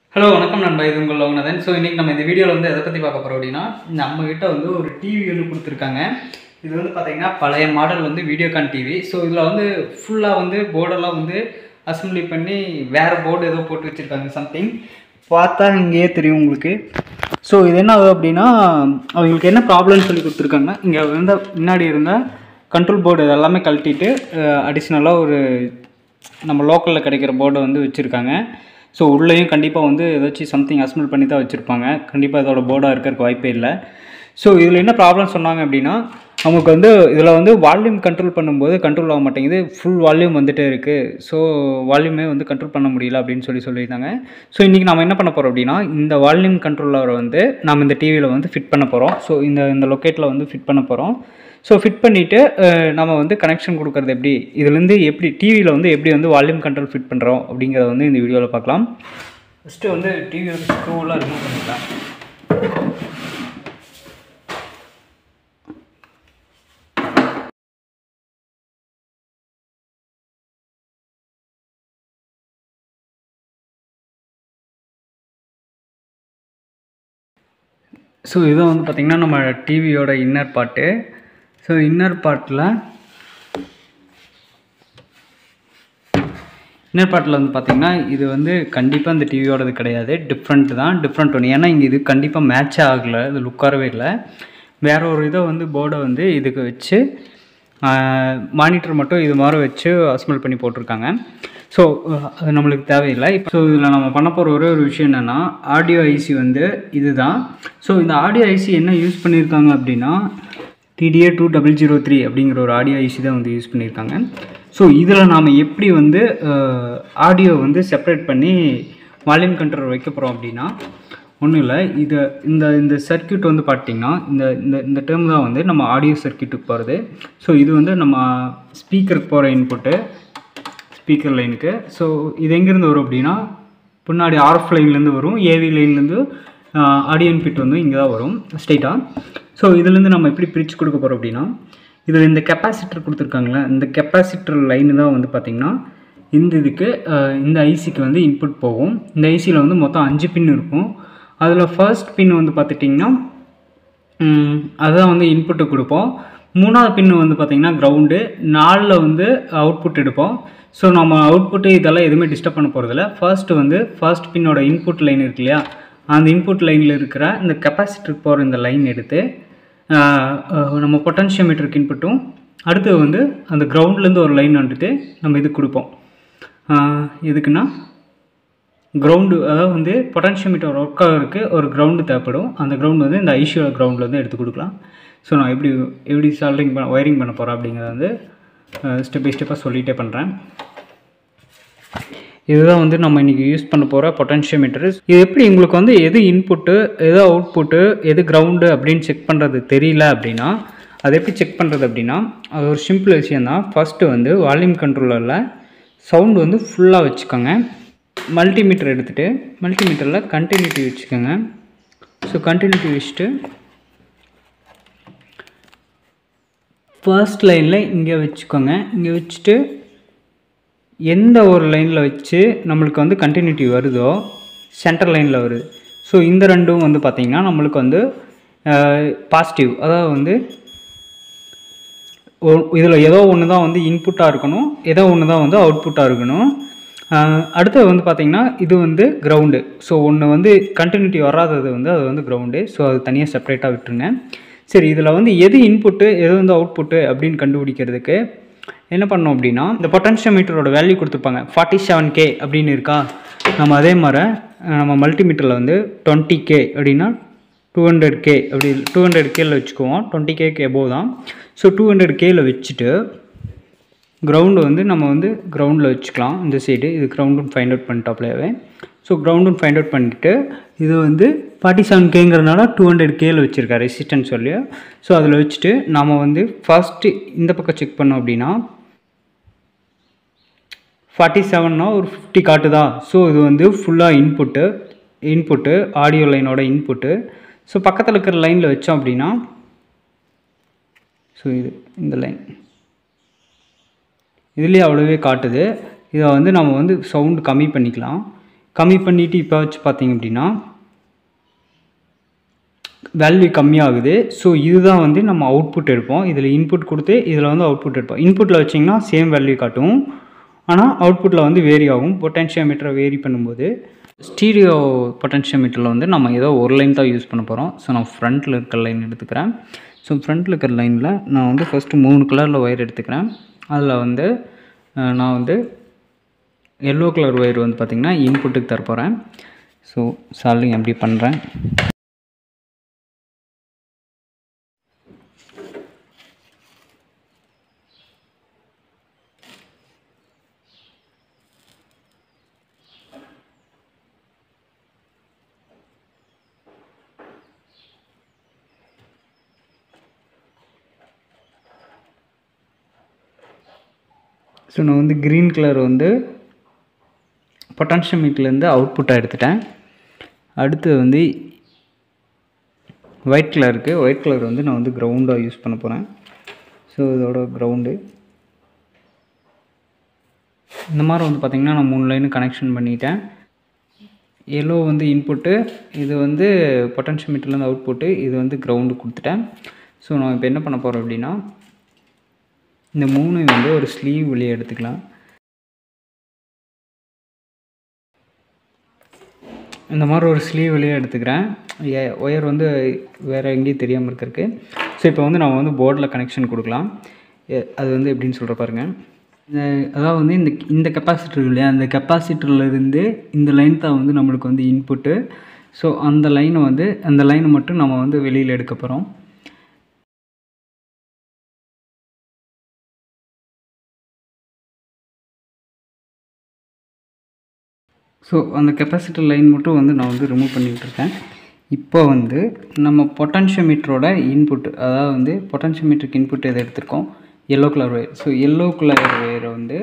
hello வணக்கம் நண்பா இது உங்கள் லோகநாதன் ஸோ இன்றைக்கி நம்ம இந்த வீடியோவில் வந்து எதை பற்றி பார்க்க போகிறோம் அப்படின்னா நம்மக்கிட்ட வந்து ஒரு டிவி ஒன்று கொடுத்துருக்காங்க இது வந்து பார்த்தீங்கன்னா பழைய மாடல் வந்து வீடியோகான் டிவி ஸோ இதில் வந்து ஃபுல்லாக வந்து போர்டெல்லாம் வந்து அசம்பிளி பண்ணி வேறு போர்டு ஏதோ போட்டு வச்சுருக்காங்க சம்திங் பார்த்தா இங்கேயே தெரியும் உங்களுக்கு ஸோ இது என்ன ஆகுது அப்படின்னா அவங்களுக்கு என்ன ப்ராப்ளம்னு சொல்லி கொடுத்துருக்காங்கன்னா இங்கே இருந்த முன்னாடி இருந்த கண்ட்ரோல் போர்டு இதெல்லாமே கழட்டிட்டு அடிஷ்னலாக ஒரு நம்ம லோக்கலில் கிடைக்கிற போர்டை வந்து வச்சுருக்காங்க ஸோ உள்ளேயும் கண்டிப்பாக வந்து ஏதாச்சும் சம்திங் அசம்பிள் பண்ணி தான் வச்சுருப்பாங்க கண்டிப்பாக இதோட போர்டாக இருக்கிறதுக்கு வாய்ப்பே இல்லை ஸோ இதில் என்ன ப்ராப்ளம் சொன்னாங்க அப்படின்னா நமக்கு வந்து இதில் வந்து வால்யூம் கண்ட்ரோல் பண்ணும்போது கண்ட்ரோல் ஆக மாட்டேங்குது ஃபுல் வால்யூம் வந்துட்டே இருக்குது ஸோ வால்யூமே வந்து கண்ட்ரோல் பண்ண முடியல அப்படின்னு சொல்லி சொல்லியிருந்தாங்க ஸோ இன்றைக்கி நம்ம என்ன பண்ண போகிறோம் அப்படின்னா இந்த வால்யூம் கண்ட்ரோலரை வந்து நம்ம இந்த டிவியில் வந்து ஃபிட் பண்ண போகிறோம் ஸோ இந்த இந்த லொக்கேட்டில் வந்து ஃபிட் பண்ண போகிறோம் ஸோ ஃபிட் பண்ணிவிட்டு நம்ம வந்து கனெக்ஷன் கொடுக்குறது எப்படி இதுலேருந்து எப்படி டிவியில் வந்து எப்படி வந்து வால்யூம் கண்ட்ரோல் ஃபிட் பண்ணுறோம் அப்படிங்கிறத வந்து இந்த வீடியோவில் பார்க்கலாம் ஃபஸ்ட்டு வந்து டிவி வந்து ஸ்க்ரூவெலாம் ரிமூவ் பண்ணிக்கலாம் ஸோ இதுதான் வந்து பார்த்திங்கன்னா நம்ம டிவியோட இன்னர் பார்ட்டு ஸோ இன்னர் பார்ட்டில் இன்னர் பார்ட்டில் வந்து பார்த்திங்கன்னா இது வந்து கண்டிப்பாக இந்த டிவியோடது கிடையாது டிஃப்ரெண்ட் தான் டிஃப்ரெண்ட் ஒன்று ஏன்னா இங்கே இது கண்டிப்பாக மேட்ச் ஆகலை இது லுக்காரவே இல்லை வேற ஒரு இதை வந்து போர்டை வந்து இதுக்கு வச்சு மானிட்டர் மட்டும் இது மாதிரி வச்சு அசம்பிள் பண்ணி போட்டிருக்காங்க ஸோ அது நம்மளுக்கு தேவையில்லை இப்போ ஸோ இதில் நம்ம பண்ண போகிற ஒரே ஒரு விஷயம் என்னென்னா ஆடியோ ஐசி வந்து இதுதான் ஸோ இந்த ஆடியோ ஐசி என்ன யூஸ் பண்ணியிருக்காங்க அப்படின்னா TDA two double zero three அப்படிங்கிற ஒரு ஆடியோ ஐசி தான் வந்து யூஸ் பண்ணியிருக்காங்க ஸோ இதில் நாம் எப்படி வந்து ஆடியோ வந்து செப்பரேட் பண்ணி வால்யூம் கண்ட்ரோல் வைக்க போகிறோம் அப்படின்னா ஒன்றும் இல்லை இதை இந்த இந்த சர்க்கியூட் வந்து பார்த்திங்கன்னா இந்த இந்த இந்த டேர்ம் தான் வந்து நம்ம ஆடியோ சர்க்கியூட்டுக்கு போகிறது ஸோ இது வந்து நம்ம ஸ்பீக்கருக்கு போகிற இன்புட்டு ஸ்பீக்கர் லைனுக்கு ஸோ இது எங்கேருந்து வரும் அப்படின்னா பின்னாடி ஆர்எஃப் லைன்லேருந்து வரும் ஏவி லைன்லேருந்து ஆடியோ இன்பிட் வந்து இங்கே தான் வரும் ஸ்ட்ரைட்டாக ஸோ இதுலேருந்து நம்ம எப்படி பிரித்து கொடுக்க போகிறோம் அப்படின்னா இதில் இந்த கெப்பாசிட்டர் கொடுத்துருக்காங்களே இந்த கெப்பாசிட்டர் லைனு தான் வந்து பார்த்திங்கன்னா இந்த இதுக்கு இந்த ஐசிக்கு வந்து இன்புட் போகும் இந்த ஐசியில் வந்து மொத்தம் அஞ்சு பின் இருக்கும் அதில் ஃபர்ஸ்ட் பின் வந்து பார்த்துட்டிங்கன்னா அதுதான் வந்து இன்புட்டு கொடுப்போம் மூணாவது பின் வந்து பார்த்திங்கன்னா கிரவுண்டு நாலில் வந்து அவுட்புட் எடுப்போம் ஸோ நம்ம அவுட்புட்டு இதெல்லாம் எதுவுமே டிஸ்டர்ப் பண்ண போகிறதில்ல ஃபர்ஸ்ட்டு வந்து ஃபர்ஸ்ட் பின்னோட இன்புட் லைன் இருக்கு இல்லையா அந்த இன்புட் லைனில் இருக்கிற இந்த கெப்பாசிட்டருக்கு போகிற இந்த லைன் எடுத்து நம்ம பொட்டன்ஷியோமீட்டருக்கு இன்புட்டும் அடுத்து வந்து அந்த கிரவுண்ட்லேருந்து ஒரு லைன் வந்துட்டு நம்ம இது கொடுப்போம் எதுக்குன்னா கிரவுண்டு அதாவது வந்து பொட்டன்ஷியோமீட்டர் ஒர்க் ஆகிறதுக்கு ஒரு கிரவுண்டு தேவைப்படும் அந்த கிரவுண்ட் வந்து இந்த ஐசியோட கிரவுண்டில் வந்து எடுத்து கொடுக்கலாம் ஸோ நான் எப்படி எப்படி சால்டிங் பண்ண ஒயரிங் பண்ண போகிறேன் அப்படிங்கிறத வந்து ஸ்டெப் பை ஸ்டெப்பாக சொல்லிகிட்டே பண்ணுறேன் இதுதான் வந்து நம்ம இன்றைக்கி யூஸ் பண்ண போகிற பொட்டன்ஷியோமீட்டர் இது எப்படி உங்களுக்கு வந்து எது இன்புட்டு எது அவுட்புட்டு எது கிரவுண்டு அப்படின்னு செக் பண்ணுறது தெரியல அப்படின்னா அதை எப்படி செக் பண்ணுறது அப்படின்னா அது ஒரு சிம்பிள் விஷயந்தான் ஃபஸ்ட்டு வந்து வால்யூம் கண்ட்ரோலரில் சவுண்டு வந்து ஃபுல்லாக வச்சுக்கோங்க மல்டிமீட்டர் எடுத்துகிட்டு மல்டிமீட்டரில் கண்டினியூட்டி வச்சுக்கோங்க ஸோ கண்டினியூட்டி வச்சுட்டு ஃபர்ஸ்ட் லைனில் இங்கே வச்சுக்கோங்க இங்கே வச்சுட்டு எந்த ஒரு லைனில் வச்சு நம்மளுக்கு வந்து கண்டினியூட்டி வருதோ சென்டர் லைனில் வருது ஸோ இந்த ரெண்டும் வந்து பார்த்திங்கன்னா நம்மளுக்கு வந்து பாசிட்டிவ் அதாவது வந்து இதில் ஏதோ ஒன்று தான் வந்து இன்புட்டாக இருக்கணும் ஏதோ ஒன்று தான் வந்து அவுட்புட்டாக இருக்கணும் அடுத்தது வந்து பார்த்திங்கன்னா இது வந்து கிரவுண்டு ஸோ ஒன்று வந்து கண்டினியூட்டி வராதது வந்து அது வந்து கிரவுண்டு ஸோ அது தனியாக செப்பரேட்டாக விட்டுருங்க சரி இதில் வந்து எது இன்புட்டு எது வந்து அவுட்புட்டு அப்படின்னு கண்டுபிடிக்கிறதுக்கு என்ன பண்ணோம் அப்படின்னா இந்த பொட்டன்ஷியோமீட்டரோட வேல்யூ கொடுத்துருப்பாங்க ஃபார்ட்டி செவன் கே அப்படின்னு இருக்கா நம்ம அதே மாதிரி நம்ம மல்டிமீட்டரில் வந்து டுவெண்ட்டி கே அப்படின்னா டூ ஹண்ட்ரட் கே அப்படி டூ ஹண்ட்ரட் கேல வச்சுக்குவோம் டுவெண்ட்டி கேக்கு எபோவ் தான் ஸோ டூ ஹண்ட்ரட் கேல வச்சுட்டு கிரவுண்டு வந்து நம்ம வந்து கிரவுண்டில் வச்சுக்கலாம் இந்த சைடு இது கிரவுண்டுன்னு ஃபைண்ட் அவுட் பண்ணிட்டாப்லேயே ஸோ கிரவுண்டுன்னு ஃபைண்ட் அவுட் பண்ணிவிட்டு இது வந்து ஃபார்ட்டி செவன் கேங்கிறதுனால டூ ஹண்ட்ரட் கேல வச்சுருக்கா ரெசிஸ்டன்ஸ் சொல்லி ஸோ அதில் வச்சுட்டு நம்ம வந்து ஃபஸ்ட்டு இந்த பக்கம் செக் பண்ணோம் அப்படின்னா ஃபார்ட்டி செவன்னா ஒரு ஃபிஃப்டி காட்டுதா ஸோ இது வந்து ஃபுல்லாக இன்புட்டு இன்புட்டு ஆடியோ லைனோட இன்புட்டு ஸோ பக்கத்தில் இருக்கிற லைனில் வச்சோம் அப்படின்னா ஸோ இது இந்த லைன் இதுலேயே அவ்வளோவே காட்டுது இதை வந்து நம்ம வந்து சவுண்டு கம்மி பண்ணிக்கலாம் கம்மி பண்ணிவிட்டு இப்போ வச்சு பார்த்தீங்க அப்படின்னா வேல்யூ கம்மியாகுது ஸோ இதுதான் வந்து நம்ம அவுட்புட் எடுப்போம் இதில் இன்புட் கொடுத்து இதில் வந்து அவுட்புட் எடுப்போம் இன்புட்டில் வச்சிங்கன்னா சேம் வேல்யூ காட்டும் ஆனால் அவுட்புட்டில் வந்து வேரி ஆகும் பொட்டன்ஷியோமீட்டரை வேரி பண்ணும்போது ஸ்டீரியோ பொட்டன்ஷியோமீட்டரில் வந்து நம்ம ஏதோ ஒரு லைன் தான் யூஸ் பண்ண போகிறோம் ஸோ நான் ஃப்ரண்ட்டில் இருக்கிற லைன் எடுத்துக்கிறேன் ஸோ ஃப்ரண்ட்டில் இருக்கிற லைனில் நான் வந்து ஃபஸ்ட்டு மூணு கலரில் ஒயர் எடுத்துக்கிறேன் அதில் வந்து அஹ், நான் வந்து எல்லோ கலர் ஒயர் வந்து பார்த்திங்கன்னா இன்புட்டுக்கு தரப்போகிறேன் ஸோ சால்விங் எப்படி பண்ணுறேன் ஸோ நான் வந்து க்ரீன் கலர் வந்து பொட்டான்ஷியோமீட்டர்லேருந்து அவுட்புட்டாக எடுத்துட்டேன் அடுத்து வந்து ஒயிட் கலருக்கு ஒயிட் கலர் வந்து நான் வந்து கிரவுண்டாக யூஸ் பண்ண போகிறேன் ஸோ இதோட கிரவுண்டு இந்த மாதிரி வந்து பார்த்திங்கன்னா நான் மூணு லைனு கனெக்ஷன் பண்ணிட்டேன் எல்லோ வந்து இன்புட்டு இது வந்து பொட்டன்ஷியோமீட்டர்லேருந்து அவுட்புட்டு இது வந்து கிரவுண்டு கொடுத்துட்டேன் ஸோ நான் இப்போ என்ன பண்ண போகிறோம் அப்படின்னா இந்த மூணு வந்து ஒரு ஸ்லீவ் வெளியே எடுத்துக்கலாம் இந்த மாதிரி ஒரு ஸ்லீவ் வெளியே எடுத்துக்கிறேன் ஒயர் வந்து வேறு எங்கேயும் தெரியாமல் இருக்கிறதுக்கு ஸோ இப்போ வந்து நம்ம வந்து போர்டில் கனெக்ஷன் கொடுக்கலாம் எ- அது வந்து எப்படின்னு சொல்கிற பாருங்க இந்த அதாவது வந்து இந்த இந்த கெப்பாசிட்டர் இல்லையா அந்த கெப்பாசிட்டரில் இருந்து இந்த லைன் தான் வந்து நம்மளுக்கு வந்து இன்புட்டு ஸோ அந்த லைனை வந்து அந்த லைனை மட்டும் நம்ம வந்து வெளியில் எடுக்க போகிறோம் ஸோ அந்த கெப்பாசிட்டர் லைன் மட்டும் வந்து நான் வந்து ரிமூவ் பண்ணிக்கிட்டு இருக்கேன் இப்போ வந்து நம்ம பொட்டன்ஷியோமீட்டரோட இன்புட் அதாவது வந்து பொட்டன்ஷியோமீட்டருக்கு இன்புட் எதை எடுத்திருக்கோம் yellow colour wire so yellow colour ஒயரை வந்து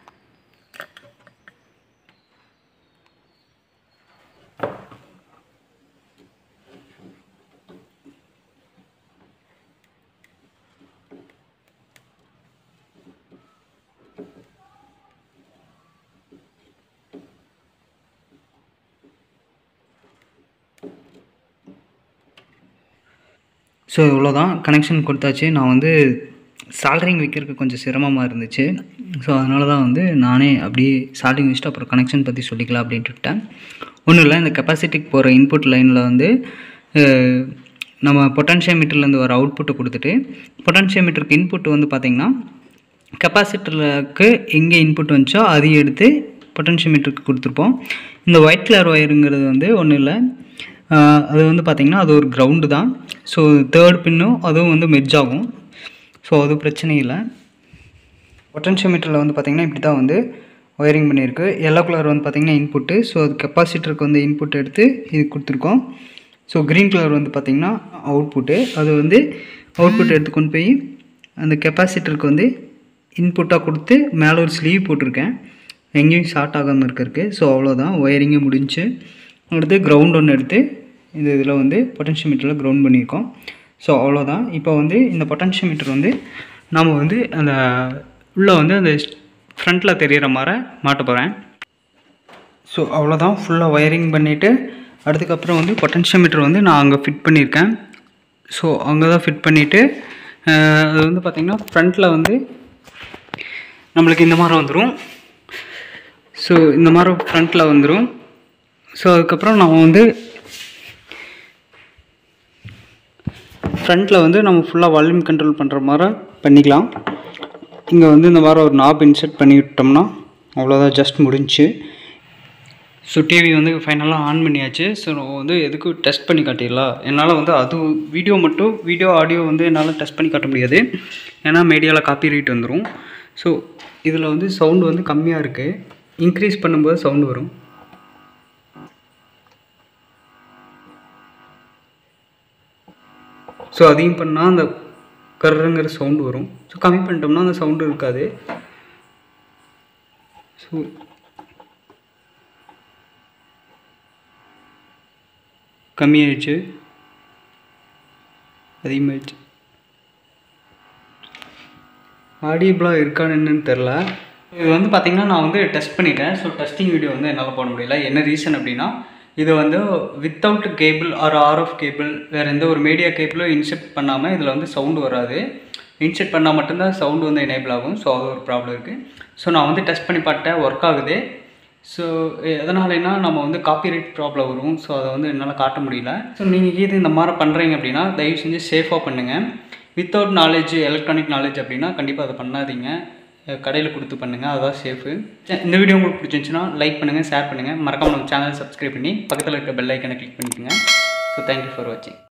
ஸோ இவ்வளோதான் கனெக்ஷன் கொடுத்தாச்சு நான் வந்து சால்ட்ரிங் வைக்கிறதுக்கு கொஞ்சம் சிரமமாக இருந்துச்சு ஸோ அதனால தான் வந்து நானே அப்படியே சால்ட்ரிங் வச்சுட்டு அப்புறம் கனெக்ஷன் பற்றி சொல்லிக்கலாம் அப்படின்ட்டு விட்டேன் ஒன்றும் இல்லை இந்த கெப்பாசிட்டிக்கு போகிற இன்புட் லைனில் வந்து அஹ், நம்ம பொட்டன்ஷியோமீட்டர்லேருந்து வர அவுட்புட்டை கொடுத்துட்டு பொட்டன்ஷியோமீட்டருக்கு இன்புட் வந்து பார்த்திங்கன்னா கெப்பாசிட்டருக்கு எங்கே இன்புட் வந்துச்சோ அதையும் எடுத்து பொட்டன்ஷியோமீட்டருக்கு கொடுத்துருப்போம் இந்த ஒயிட் கலர் ஒயருங்கிறது வந்து ஒன்றும் இல்லை ஆஹ் அது வந்து பார்த்திங்கன்னா அது ஒரு கிரவுண்டு தான் ஸோ தேர்ட் பின்னும் அதுவும் வந்து மெர்ஜ் ஆகும் ஸோ அது பிரச்சனை இல்லை பொட்டன்ஷியோமீட்டரில் வந்து பார்த்திங்கன்னா இப்படி தான் வந்து ஒயரிங் பண்ணியிருக்கு எல்லோ கலர் வந்து பார்த்திங்கன்னா இன்புட்டு ஸோ அது கெப்பாசிட்டருக்கு வந்து இன்புட் எடுத்து இது கொடுத்துருக்கோம் ஸோ க்ரீன் கலர் வந்து பார்த்திங்கன்னா அவுட்புட்டு அது வந்து அவுட்புட் எடுத்து கொண்டு போய் அந்த கெப்பாசிட்டருக்கு வந்து இன்புட்டாக கொடுத்து மேலே ஒரு ஸ்லீவ் போட்டிருக்கேன் எங்கேயும் ஷார்ட் ஆகாமல் இருக்கிறதுக்கு ஸோ அவ்வளோதான் ஒயரிங்கே முடிஞ்சு அடுத்து கிரவுண்ட் ஒன்று எடுத்து இந்த இதில் வந்து பொட்டன்ஷியோமீட்டரில் கிரவுண்ட் பண்ணியிருக்கோம் ஸோ அவ்வளோதான் இப்போ வந்து இந்த பொட்டன்ஷியோமீட்டர் வந்து நாம் வந்து அந்த உள்ளே வந்து அந்த ஃப்ரண்ட்டில் தெரிகிற மாதிரி மாட்ட போகிறேன் ஸோ அவ்வளோதான் ஃபுல்லாக ஒயரிங் பண்ணிவிட்டு அதுக்கப்புறம் வந்து பொட்டன்ஷியோமீட்டர் வந்து நான் அங்கே ஃபிட் பண்ணியிருக்கேன் ஸோ அங்கே தான் ஃபிட் பண்ணிவிட்டு அது வந்து பார்த்திங்கன்னா ஃப்ரண்ட்டில் வந்து நம்மளுக்கு இந்த மாதிரி வந்துடும் ஸோ இந்த மாதிரி ஃப்ரண்ட்டில் வந்துடும் ஸோ அதுக்கப்புறம் நம்ம வந்து ஃப்ரண்ட்டில் வந்து நம்ம ஃபுல்லாக வால்யூம் கண்ட்ரோல் பண்ணுற மாதிரி பண்ணிக்கலாம் இங்கே வந்து இந்த மாதிரி ஒரு நாப் இன்செர்ட் பண்ணி விட்டோம்னா அவ்வளோதான் ஜஸ்ட் முடிஞ்சுச்சு ஸோ டிவி வந்து ஃபைனலாக ஆன் பண்ணியாச்சு ஸோ வந்து எதுக்கு டெஸ்ட் பண்ணி காட்டிடலாம் என்னால் வந்து அது வீடியோ மட்டும் வீடியோ ஆடியோ வந்து என்னால் டெஸ்ட் பண்ணி காட்ட முடியாது ஏன்னா மீடியாவில் காப்பி ரைட் வந்துடும் ஸோ இதில் வந்து சவுண்டு வந்து கம்மியாக இருக்குது இன்க்ரீஸ் பண்ணும்போது சவுண்டு வரும் ஸோ அதையும் பண்ணால் அந்த கர்றங்கிற சவுண்டு வரும் ஸோ கம்மி பண்ணிட்டோம்னா அந்த சவுண்டு இருக்காது ஸோ கம்மியாயிடுச்சு அதிகமாகிடுச்சு ஆடியபிளாக இருக்கான்னு என்னன்னு தெரில இது வந்து பார்த்திங்கன்னா நான் வந்து டெஸ்ட் பண்ணிட்டேன் ஸோ டெஸ்டிங் வீடியோ வந்து என்னால் போட முடியல என்ன ரீசன் அப்படின்னா இது வந்து without cable or RF cable வேறு எந்த ஒரு மீடியா கேபிளும் இன்செர்ட் பண்ணாமல் இதில் வந்து சவுண்டு வராது இன்செர்ட் பண்ணால் மட்டும்தான் சவுண்டு வந்து எனேபிள் ஆகும் ஸோ அது ஒரு ப்ராப்ளம் இருக்குது ஸோ நான் வந்து டெஸ்ட் பண்ணி பார்த்தேன் ஒர்க் ஆகுது ஸோ எதனாலனா நம்ம வந்து காப்பிரைட் ப்ராப்ளம் வரும் ஸோ அதை வந்து என்னால் காட்ட முடியல ஸோ நீங்கள் இது இந்த மாதிரி பண்ணுறீங்க அப்படின்னா தயவு செஞ்சு சேஃபாக பண்ணுங்கள் வித்தவுட் நாலேஜ் எலக்ட்ரானிக் நாலேஜ் அப்படின்னா கண்டிப்பாக அதை பண்ணாதீங்க கடையில் கொடுத்து பண்ணுங்கள் அதுதான் சேஃபு இந்த வீடியோ உங்களுக்கு பிடிச்சிருந்துச்சுன்னா லைக் பண்ணுங்கள் ஷேர் பண்ணுங்கள் மறக்காம நம்ம சேனல் சப்ஸ்கிரைப் பண்ணி பக்கத்தில் இருக்க பெல் ஐக்கனை கிளிக் பண்ணிக்கோங்க ஸோ தேங்க்யூ ஃபார் வாட்சிங்